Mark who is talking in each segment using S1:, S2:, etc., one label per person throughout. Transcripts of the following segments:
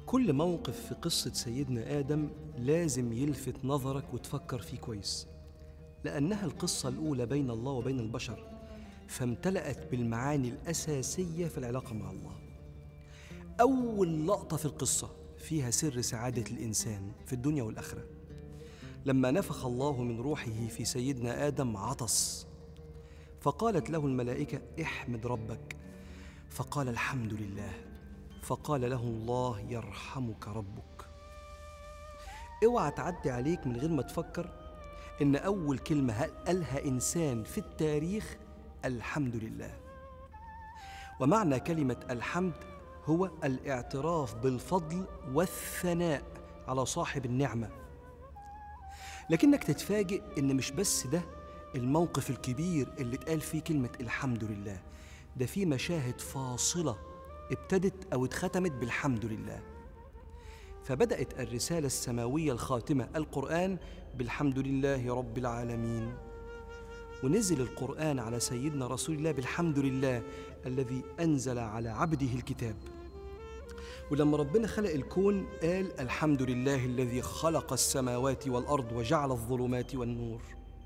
S1: كل موقف في قصة سيدنا آدم لازم يلفت نظرك وتفكر فيه كويس لأنها القصة الأولى بين الله وبين البشر فامتلأت بالمعاني الأساسية في العلاقة مع الله أول لقطة في القصة فيها سر سعادة الإنسان في الدنيا والآخرة لما نفخ الله من روحه في سيدنا آدم عطس فقالت له الملائكة احمد ربك فقال الحمد لله فقال له الله يرحمك ربك اوعى تعدي عليك من غير ما تفكر ان اول كلمه قالها انسان في التاريخ الحمد لله ومعنى كلمه الحمد هو الاعتراف بالفضل والثناء على صاحب النعمه لكنك تتفاجئ ان مش بس ده الموقف الكبير اللي اتقال فيه كلمه الحمد لله ده في مشاهد فاصله ابتدت او اتختمت بالحمد لله فبدات الرساله السماويه الخاتمه القران بالحمد لله رب العالمين ونزل القران على سيدنا رسول الله بالحمد لله الذي انزل على عبده الكتاب ولما ربنا خلق الكون قال الحمد لله الذي خلق السماوات والارض وجعل الظلمات والنور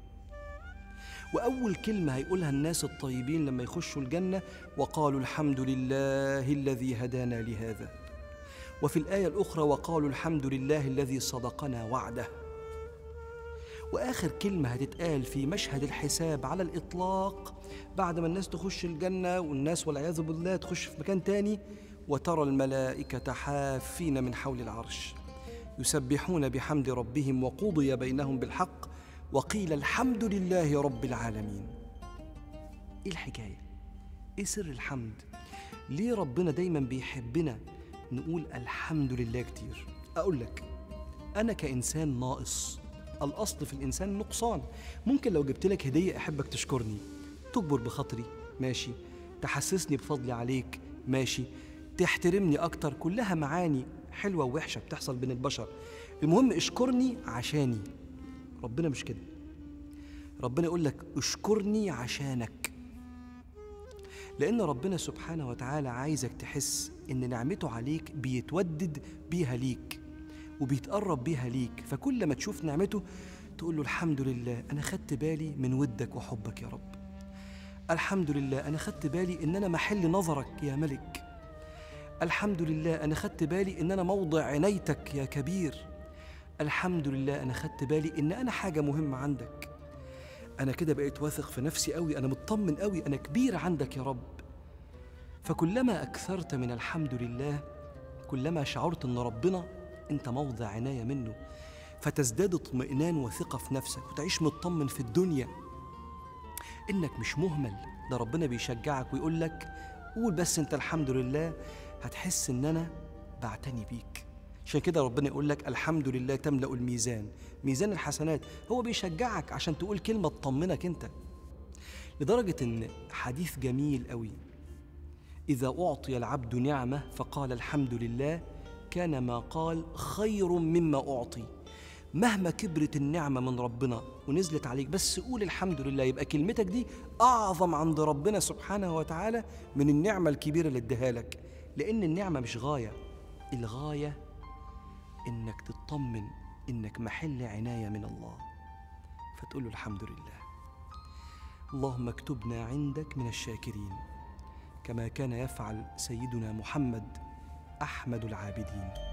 S1: واول كلمه هيقولها الناس الطيبين لما يخشوا الجنه وقالوا الحمد لله الذي هدانا لهذا وفي الايه الاخرى وقالوا الحمد لله الذي صدقنا وعده واخر كلمه هتتقال في مشهد الحساب على الاطلاق بعد ما الناس تخش الجنه والناس والعياذ بالله تخش في مكان تاني وترى الملائكه حافين من حول العرش يسبحون بحمد ربهم وقضي بينهم بالحق وقيل الحمد لله رب العالمين ايه الحكايه ايه سر الحمد ليه ربنا دايما بيحبنا نقول الحمد لله كتير اقول لك انا كانسان ناقص الاصل في الانسان نقصان ممكن لو جبت لك هديه احبك تشكرني تكبر بخاطري ماشي تحسسني بفضلي عليك ماشي تحترمني اكتر كلها معاني حلوه ووحشه بتحصل بين البشر المهم اشكرني عشاني ربنا مش كده ربنا يقول لك اشكرني عشانك لأن ربنا سبحانه وتعالى عايزك تحس إن نعمته عليك بيتودد بيها ليك وبيتقرب بيها ليك فكل ما تشوف نعمته تقول له الحمد لله أنا خدت بالي من ودك وحبك يا رب الحمد لله أنا خدت بالي إن أنا محل نظرك يا ملك الحمد لله أنا خدت بالي إن أنا موضع عنايتك يا كبير الحمد لله أنا خدت بالي إن أنا حاجة مهمة عندك أنا كده بقيت واثق في نفسي قوي أنا مطمن قوي أنا كبير عندك يا رب فكلما أكثرت من الحمد لله كلما شعرت إن ربنا أنت موضع عناية منه فتزداد اطمئنان وثقة في نفسك وتعيش مطمن في الدنيا إنك مش مهمل ده ربنا بيشجعك ويقول لك قول بس أنت الحمد لله هتحس إن أنا بعتني بيك عشان كده ربنا يقول لك الحمد لله تملأ الميزان ميزان الحسنات هو بيشجعك عشان تقول كلمة تطمنك انت لدرجة ان حديث جميل قوي إذا أعطي العبد نعمة فقال الحمد لله كان ما قال خير مما أعطي مهما كبرت النعمة من ربنا ونزلت عليك بس قول الحمد لله يبقى كلمتك دي أعظم عند ربنا سبحانه وتعالى من النعمة الكبيرة اللي اداها لك لأن النعمة مش غاية الغاية انك تطمن انك محل عنايه من الله فتقول له الحمد لله اللهم اكتبنا عندك من الشاكرين كما كان يفعل سيدنا محمد احمد العابدين